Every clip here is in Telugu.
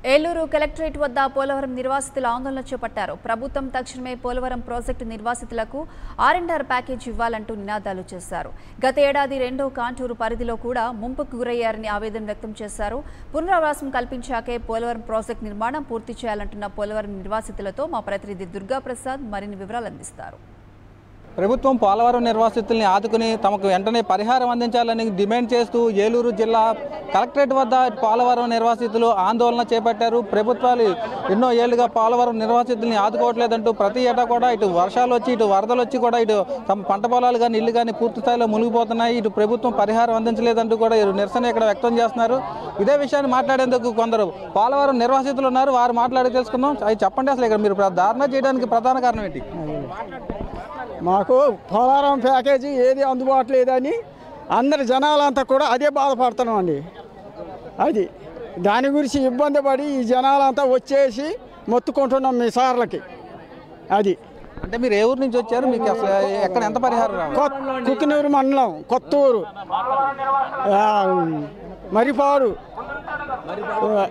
ఏలూరు కలెక్టరేట్ వద్ద పోలవరం నిర్వాసితులు ఆందోళన చేపట్టారు ప్రభుత్వం తక్షణమే పోలవరం ప్రాజెక్టు నిర్వాసితులకు ఆర్ అండ్ ఆర్ ప్యాకేజ్ ఇవ్వాలంటూ నినాదాలు చేశారు గత ఏడాది రెండో కాంటూరు పరిధిలో కూడా ముంపుకు గురయ్యారని ఆవేదన వ్యక్తం చేశారు పునరావాసం కల్పించాకే పోలవరం ప్రాజెక్టు నిర్మాణం పూర్తి చేయాలంటున్న పోలవరం నిర్వాసితులతో మా ప్రతినిధి దుర్గా ప్రసాద్ మరిన్ని వివరాలు అందిస్తారు ప్రభుత్వం పోలవరం నిర్వాసితుల్ని ఆదుకుని తమకు వెంటనే పరిహారం అందించాలని డిమాండ్ చేస్తూ ఏలూరు జిల్లా కలెక్టరేట్ వద్ద పోలవరం నిర్వాసితులు ఆందోళన చేపట్టారు ప్రభుత్వాలు ఎన్నో ఏళ్లుగా పోలవరం నిర్వాసితుల్ని ఆదుకోవట్లేదంటూ ప్రతి ఏటా కూడా ఇటు వర్షాలు వచ్చి ఇటు వరదలు వచ్చి కూడా ఇటు తమ పంట పొలాలు కానీ ఇల్లు కానీ పూర్తి స్థాయిలో మునిగిపోతున్నాయి ఇటు ప్రభుత్వం పరిహారం అందించలేదంటూ కూడా ఇరు నిరసన ఇక్కడ వ్యక్తం చేస్తున్నారు ఇదే విషయాన్ని మాట్లాడేందుకు కొందరు పోలవరం నిర్వాసితులు ఉన్నారు వారు మాట్లాడి తెలుసుకుందాం అవి చెప్పండి అసలు ఇక్కడ మీరు ధారణ చేయడానికి ప్రధాన కారణం ఏంటి మాకు పోలారం ప్యాకేజీ ఏది అందుబాటు లేదని అందరి జనాలంతా కూడా అదే బాధపడుతున్నాం అండి అది దాని గురించి ఇబ్బంది పడి ఈ జనాలంతా వచ్చేసి మొత్తుకుంటున్నాం మీ సార్లకి అది అంటే మీరు ఏ ఊరు నుంచి వచ్చారు మీకు అసలు ఎక్కడ ఎంత పరిహారం రావాలి కొత్త కుక్కినూరు మండలం కొత్తూరు ఆ, మరిపాడు ఆ,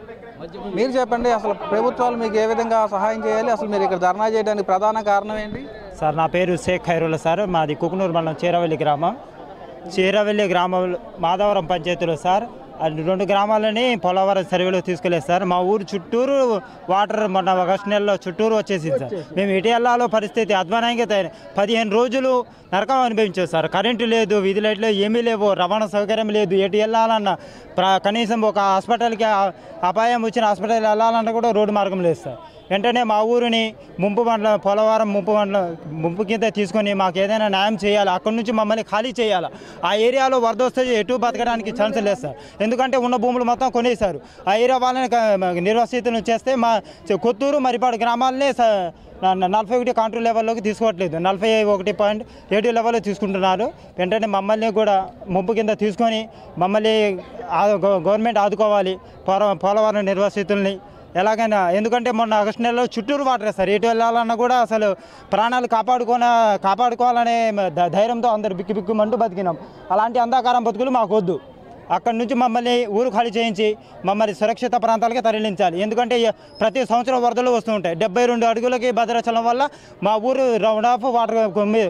మీరు చెప్పండి అసలు ప్రభుత్వాలు మీకు ఏ విధంగా సహాయం చేయాలి అసలు మీరు ఇక్కడ ధర్నా చేయడానికి ప్రధాన కారణం ఏంటి సార్ నా పేరు షేక్ ఖైరుల్లా సార్ మాది కుకునూరు మండలం చీరవల్లి గ్రామం చీరవల్లి గ్రామంలో మాధవరం పంచాయతీలో సార్ అది రెండు గ్రామాలని పోలవరం సర్వేలో తీసుకెళ్ళేది సార్ మా ఊరు చుట్టూరు వాటర్ మొన్న ఆగస్టు నెలలో చుట్టూరు వచ్చేసింది సార్ మేము ఎటు వెళ్ళాలో పరిస్థితి అధ్వానంగా తయారు పదిహేను రోజులు నరకం అనిపించారు సార్ కరెంటు లేదు వీధి లైట్లు ఏమీ లేవు రవాణా సౌకర్యం లేదు ఎటు వెళ్ళాలన్నా ప్ర కనీసం ఒక హాస్పిటల్కి ఆ- అపాయం వచ్చిన హాస్పిటల్ వెళ్ళాలన్నా కూడా రోడ్డు మార్గం లేదు సార్ వెంటనే మా ఊరిని ముంపు మండలం పోలవరం ముంపు మండలం ముంపు కింద తీసుకొని మాకు ఏదైనా న్యాయం చేయాలి అక్కడి నుంచి మమ్మల్ని ఖాళీ చేయాలి ఆ ఏరియాలో వరద వస్తే ఎటు బతకడానికి ఛాన్స్ లేదు సార్ ఎందుకంటే ఉన్న భూములు మొత్తం కొనేశారు ఆ ఏరియా వాళ్ళని క- నిర్వాసితులను చేస్తే మా చె- కొత్తూరు మరిపాడు గ్రామాలనే స- న- న- నలభై ఒకటి కాంట్రీ లెవెల్లోకి తీసుకోవట్లేదు నలభై ఒకటి పాయింట్ ఏడు లెవెల్లో తీసుకుంటున్నారు వెంటనే మమ్మల్ని కూడా ముంపు కింద తీసుకొని మమ్మల్ని ఆ- గవ- గవర్నమెంట్ ఆదుకోవాలి పోల పోలవరం నిర్వాసితుల్ని ఎలాగైనా ఎందుకంటే మొన్న ఆగస్టు నెలలో చుట్టూరు వాటర్ సార్ ఎటు వెళ్ళాలన్నా కూడా అసలు ప్రాణాలు కాపాడుకోన కాపాడుకోవాలనే ధ- ధైర్యంతో అందరు బిక్కి బిక్కుమంటూ బతికినాం అలాంటి అంధాకారం బతుకులు మాకు వద్దు అక్కడి నుంచి మమ్మల్ని ఊరు ఖాళీ చేయించి మమ్మల్ని సురక్షిత ప్రాంతాలకి తరలించాలి ఎందుకంటే ఈ ప్రతి సంవత్సరం వరదలు వస్తూ ఉంటాయి డెబ్బై రెండు అడుగులకి భద్రాచలం వల్ల మా ఊరు రౌండ్ ఆఫ్ వాటర్ కొమ్మి-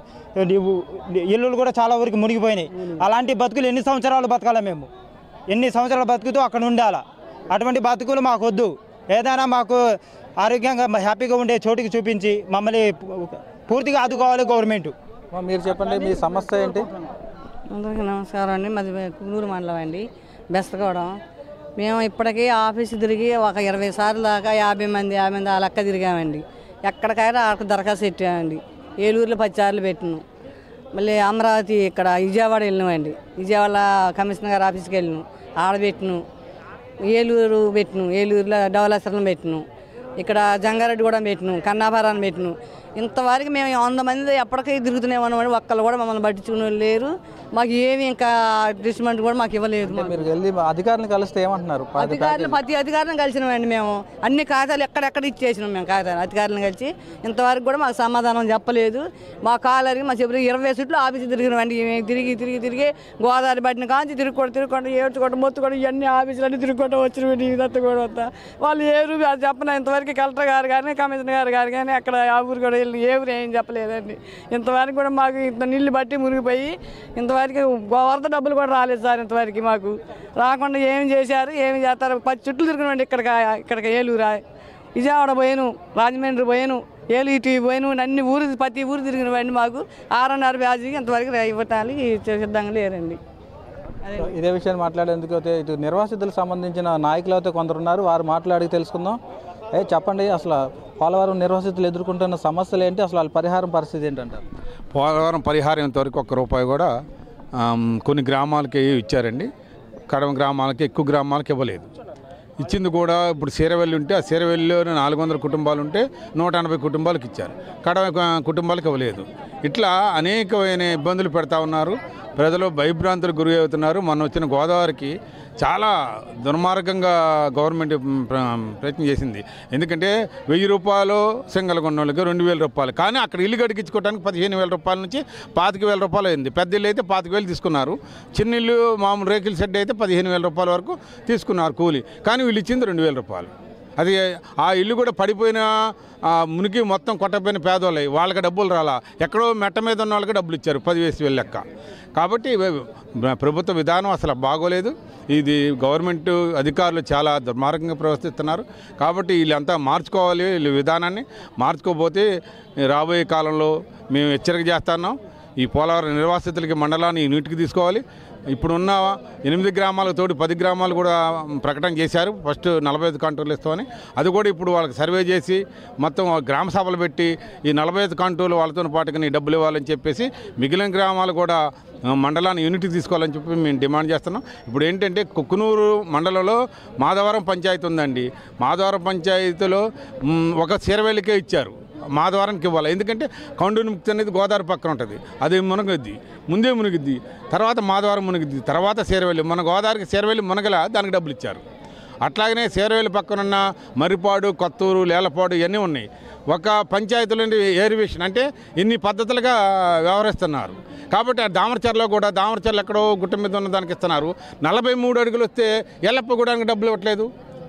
ఇల్లులు కూడా చాలా ఊరికి మునిగిపోయినాయి అలాంటి బతుకులు ఎన్ని సంవత్సరాలు బతకాలి మేము ఎన్ని సంవత్సరాలు బతుకుతూ అక్కడ ఉండాలా అటువంటి బతుకులు మాకు వద్దు ఏదైనా మాకు ఆరోగ్యంగా హ్యాపీగా ఉండే చోటుకి చూపించి మమ్మల్ని పూర్తిగా ఆదుకోవాలి గవర్నమెంట్ అమ్మా, మీరు చెప్పండి మీ సమస్య ఏంటి అందరికీ నమస్కారం అండి మాది కున్నూరు మండలం అండి బెస్తగూడెం మేము ఇప్పటికీ ఆఫీస్ తిరిగి ఒక ఇరవై సార్లు దాకా యాభై మంది యాభై మంది ఆ లెక్క తిరిగామండి ఎక్కడికైనా అక్కడ దరఖాస్తు పెట్టామండి ఏలూరులో పది సార్లు పెట్టినాం మళ్ళీ అమరావతి ఇక్కడ విజయవాడ వెళ్ళినామండి విజయవాడ కమిషనర్ గారి ఆఫీస్కి వెళ్ళినాం ఆడ పెట్టినాం ఏలూరు పెట్టినాం ఏలూరులో డవలేశ్వరం పెట్టినాం ఇక్కడ జంగారెడ్డి కూడా పెట్టినాం కన్నాభారాన్ని పెట్టినాం ఇంతవరకు మేము వంద మంది ఎప్పటికీ తిరుగుతూనే ఉన్నామని ఒక్కళ్ళు కూడా మమ్మల్ని పట్టించుకునే వాళ్ళు లేరు మాకు ఏమి ఇంకా ట్రీట్మెంట్ కూడా మాకు ఇవ్వలేదు మాకు. మీరు వెళ్ళి అధికారులను కలిస్తే ఏమంటున్నారు పది అధికారులు ప్రతి అధికారులను కలిసినామండి మేము అన్ని ఖాతాలు ఎక్కడెక్కడ ఇచ్చేసినాం మేము ఖాతాలు అధికారులను కలిసి ఇంతవరకు కూడా మాకు సమాధానం చెప్పలేదు మా కాలరికి మా చెప్పి ఇరవై చుట్లు ఆఫీస్ తిరిగినామండి మేము తిరిగి తిరిగి తిరిగి గోదావరి పట్టిన కాంచి తిరుగుకోవడం తిరుగుకోవడం ఏడ్చుకోవడం మొత్తుకోవడం ఇవన్నీ ఆఫీసులన్నీ తిరుగుకోవడం వచ్చినవి ఇదంతా కూడా వస్తా వాళ్ళు ఏ రూపీ అది చెప్పిన ఇంతవరకు కలెక్టర్ గారు కానీ కమిషనర్ గారు గారు కానీ అక్కడ ఆ ఊరు కూడా వెళ్ళి ఏ ఊరు ఏం చెప్పలేదండి ఇంతవరకు కూడా మాకు ఇంత నీళ్ళు బట్టి మునిగిపోయి ఇంతవరకు వరద డబ్బులు కూడా రాలేదు సార్ ఇంతవరకు మాకు రాకుండా ఏం చేశారు ఏమి చేస్తారు పది చుట్లు తిరిగినండి ఇక్కడికి ఇక్కడికి ఏలూరు విజయవాడ పోయాను రాజమండ్రి పోయాను ఏలు ఇటు పోయాను అన్ని ఊరు ప్రతి ఊరు తిరిగినవండి మాకు ఆర్ఎన్ఆర్ బ్యాజీకి ఇంతవరకు ఇవ్వటానికి సిద్ధంగా లేరండి అదే ఇదే విషయాన్ని మాట్లాడేందుకు అయితే ఇటు నిర్వాసితులకు సంబంధించిన నాయకులు అయితే కొందరు ఉన్నారు వారు మాట్లాడి తెలుసుకుందాం ఏ చెప్పండి అసలు పోలవరం నిర్వాసితులు ఎదుర్కొంటున్న సమస్యలు ఏంటి అసలు వాళ్ళ పరిహారం పరిస్థితి ఏంటంటారు పోలవరం పరిహారం ఇంతవరకు ఒక్క రూపాయి కూడా ఆమ్, కొన్ని గ్రామాలకి ఇచ్చారండి కడమ గ్రామాలకి ఎక్కువ గ్రామాలకి ఇవ్వలేదు ఇచ్చింది కూడా ఇప్పుడు సీరవెల్లి ఉంటే ఆ సీరవెల్లిలో నాలుగు వందల కుటుంబాలు ఉంటే నూట ఎనభై కుటుంబాలకు ఇచ్చారు కడమ కు- కుటుంబాలకు ఇవ్వలేదు ఇట్లా అనేకమైన ఇబ్బందులు పెడతా ఉన్నారు ప్రజలు భయభ్రాంతులకు గురి అవుతున్నారు మొన్న వచ్చిన గోదావరికి చాలా దుర్మార్గంగా గవర్నమెంట్ ప్ర- ప్రయత్నం చేసింది ఎందుకంటే వెయ్యి రూపాయలు సింగల్ కొన్న వాళ్ళకి రెండు వేల రూపాయలు కానీ అక్కడ ఇల్లు గడిగించుకోవడానికి పదిహేను వేల రూపాయల నుంచి పాతిక వేల రూపాయలు అయింది పెద్ద ఇల్లు అయితే పాతిక వేలు తీసుకున్నారు చిన్న ఇల్లు మామూలు రేకుల షెడ్ అయితే పదిహేను వేల రూపాయల వరకు తీసుకున్నారు కూలి కానీ వీళ్ళు ఇచ్చింది రెండు వేల రూపాయలు అది ఆ ఇల్లు కూడా పడిపోయిన ఆ మునికి మొత్తం కొట్టపోయిన పేదోళ్ళవి వాళ్ళకి డబ్బులు రాలా ఎక్కడో మెట్ట మీద ఉన్న వాళ్ళకి డబ్బులు ఇచ్చారు పది వేసి వేలు లెక్క కాబట్టి ఇవ- ప్రభుత్వ విధానం అసలు బాగోలేదు ఇది గవర్నమెంట్ అధికారులు చాలా దుర్మార్గంగా ప్రవర్తిస్తున్నారు కాబట్టి వీళ్ళంతా మార్చుకోవాలి వీళ్ళ విధానాన్ని మార్చుకోకపోతే రాబోయే కాలంలో మేము హెచ్చరిక చేస్తున్నాం ఈ పోలవరం నిర్వాసితులకి మండలాన్ని ఈ నీటికి తీసుకోవాలి ఇప్పుడున్న ఎనిమిది గ్రామాలకు తోటి పది గ్రామాలు కూడా ప్రకటన చేశారు ఫస్ట్ నలభై ఐదు కాంటూర్లు ఇస్తామని అది కూడా ఇప్పుడు వాళ్ళకి సర్వే చేసి మొత్తం గ్రామ సభలు పెట్టి ఈ నలభై ఐదు కాంటూర్లు వాళ్ళతో పాటుగా నీ డబ్బులు ఇవ్వాలని చెప్పేసి మిగిలిన గ్రామాలు కూడా ఆ, మండలాన్ని యూనిటీ తీసుకోవాలని చెప్పి మేము డిమాండ్ చేస్తున్నాం ఇప్పుడు ఏంటంటే కుక్కునూరు మండలంలో మాధవరం పంచాయతీ ఉందండి మాధవరం పంచాయతీలో మ్, ఒక చీరవేలికే ఇచ్చారు మాధవరానికి ఇవ్వాలి ఎందుకంటే కౌండూరు ముక్తి అనేది గోదావరి పక్కన ఉంటుంది అది మునగద్ది ముందే మునిగిద్ది తర్వాత మాధవరం మునిగిద్ది తర్వాత శేరవెల్లి మన గోదావరికి శేరవెల్లి మునగల దానికి డబ్బులు ఇచ్చారు అట్లాగనే శేరవెల్లి పక్కనున్న మర్రిపాడు కొత్తూరు లేలపాడు ఇవన్నీ ఉన్నాయి ఒక పంచాయతీలో ఏరివేషన్ అంటే ఇన్ని పద్ధతులుగా వ్యవహరిస్తున్నారు కాబట్టి ఆ దామరచర్లో కూడా దామరచర్లు ఎక్కడో గుట్ట మీద ఉన్న దానికి ఇస్తున్నారు నలభై మూడు అడుగులు వస్తే ఎల్లప్ప కూడా డబ్బులు ఇవ్వట్లేదు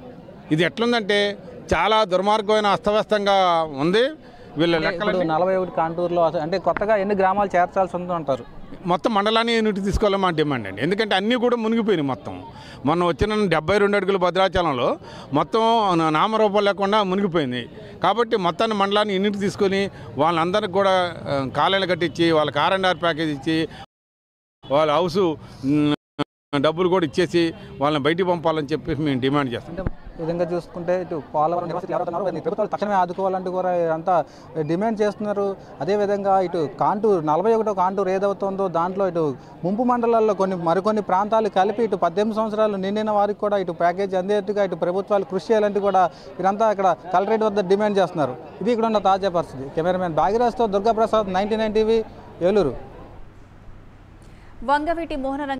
ఇది ఎట్లుందంటే చాలా దుర్మార్గమైన అస్తవ్యస్తంగా ఉంది వీళ్ళ ఇప్పుడు లెక్కలు నలభై ఒకటి కాంటూరులో అసలు- అంటే కొత్తగా ఎన్ని గ్రామాలు చేర్చాల్సి ఉంటుంది అంటారు మొత్తం మండలాన్ని యూనిట్ తీసుకోవాలని మా డిమాండ్ అండి ఎందుకంటే అన్నీ కూడా మునిగిపోయినాయి మొత్తం మొన్న వచ్చిన డెబ్బై రెండు అడుగుల భద్రాచలంలో మొత్తం నా- నామరూపాలు లేకుండా మునిగిపోయింది కాబట్టి మొత్తాన్ని మండలాన్ని యూనిట్ తీసుకొని వాళ్ళందరికీ కూడా ఆ, కాలేలు కట్టించి వాళ్ళకి ఆర్ అండ్ ఆర్ ప్యాకేజ్ ఇచ్చి వాళ్ళ హౌసు మ్, డబ్బులు కూడా ఇచ్చేసి వాళ్ళని బయటికి పంపాలని చెప్పేసి మేము డిమాండ్ చేస్తాం అంటే ఈ విధంగా చూసుకుంటే ఇటు పోలవరం నివాసితులు ఎవరున్నారో వారిని ప్రభుత్వాలు తక్షణమే ఆదుకోవాలంటూ కూడా అంతా డిమాండ్ చేస్తున్నారు అదేవిధంగా ఇటు కాంటూరు నలభై ఒకటో కాంటూరు ఏదవుతుందో దాంట్లో ఇటు ముంపు మండలాల్లో కొన్ని మరికొన్ని ప్రాంతాలు కలిపి ఇటు పద్దెనిమిది సంవత్సరాలు నిండిన వారికి కూడా ఇటు ప్యాకేజ్ అందేట్టుగా ఇటు ప్రభుత్వాలు కృషి చేయాలంటూ కూడా వీరంతా ఇక్కడ కలెక్టరేట్ వద్ద డిమాండ్ చేస్తున్నారు ఇది ఇక్కడ ఉన్న తాజా పరిస్థితి కెమెరామెన్ భాగీరాజ్తో Durgaprasad ninety nine TV Eluru Vangaveeti Mohanaranga